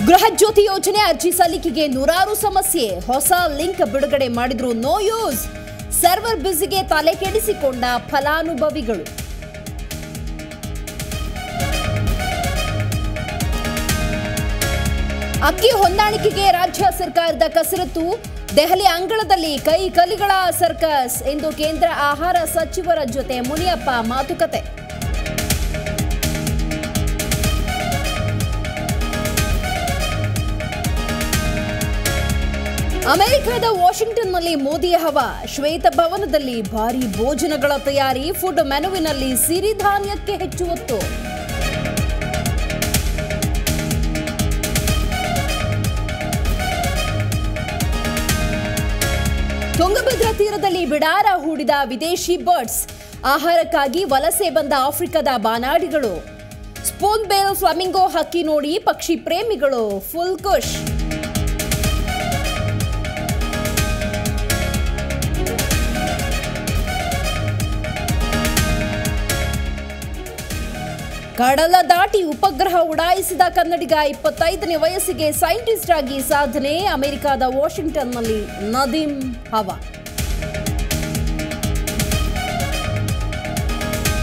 ಗೃಹ ಜ್ಯೋತಿ ಯೋಜನೆ ಅರ್ಜಿ ಸಲ್ಲಿಕೆಗೆ ನೂರಾರು ಸಮಸ್ಯೆ ಹೊಸ ಲಿಂಕ್ ಬಿಡುಗಡೆ ಮಾಡಿದ್ರು ನೋ ಯೂಸ್ ಸರ್ವರ್ ಬ್ಯುಸಿಗೆ ತಲೆ ಕೆಡಿಸಿಕೊಂಡ ಫಲಾನುಭವಿಗಳು ಅಕ್ಕಿ ಹೊಂದಾಣಿಕೆಗೆ ರಾಜ್ಯ ಸರ್ಕಾರದ ಕಸರತ್ತು ದೆಹಲಿ ಅಂಗಳದಲ್ಲಿ ಕೈ ಕಲಿಗಳ ಸರ್ಕಸ್ ಎಂದು ಕೇಂದ್ರ ಆಹಾರ ಸಚಿವರ ಜೊತೆ ಮುನಿಯಪ್ಪ ಮಾತುಕತೆ ಅಮೆರಿಕದ ವಾಷಿಂಗ್ಟನ್ನಲ್ಲಿ ಮೋದಿ ಹವಾ ಶ್ವೇತಭವನದಲ್ಲಿ ಭಾರಿ ಭೋಜನಗಳ ತಯಾರಿ ಫುಡ್ ಮೆನುವಿನಲ್ಲಿ ಸಿರಿಧಾನ್ಯಕ್ಕೆ ಹೆಚ್ಚು ಒತ್ತು ತುಂಗಭದ್ರಾ ತೀರದಲ್ಲಿ ಬಿಡಾರ ಹೂಡಿದ ವಿದೇಶಿ ಬರ್ಡ್ಸ್ ಆಹಾರಕ್ಕಾಗಿ ವಲಸೆ ಬಂದ ಆಫ್ರಿಕಾದ ಬಾನಾಡಿಗಳು ಸ್ಪೂನ್ ಬೇಲ್ ಫ್ಲಮಿಂಗೋ ಹಕ್ಕಿ ನೋಡಿ ಪಕ್ಷಿ ಪ್ರೇಮಿಗಳು ಫುಲ್ ಖುಷ್ ಕಡಲ ದಾಟಿ ಉಪಗ್ರಹ ಉಡಾಯಿಸಿದ ಕನ್ನಡಿಗ ಇಪ್ಪತ್ತೈದನೇ ವಯಸ್ಸಿಗೆ ಸೈಂಟಿಸ್ಟ್ ಆಗಿ ಸಾಧನೆ ಅಮೆರಿಕದ ವಾಷಿಂಗ್ಟನ್ನಲ್ಲಿ ನದೀಂ ಹವಾ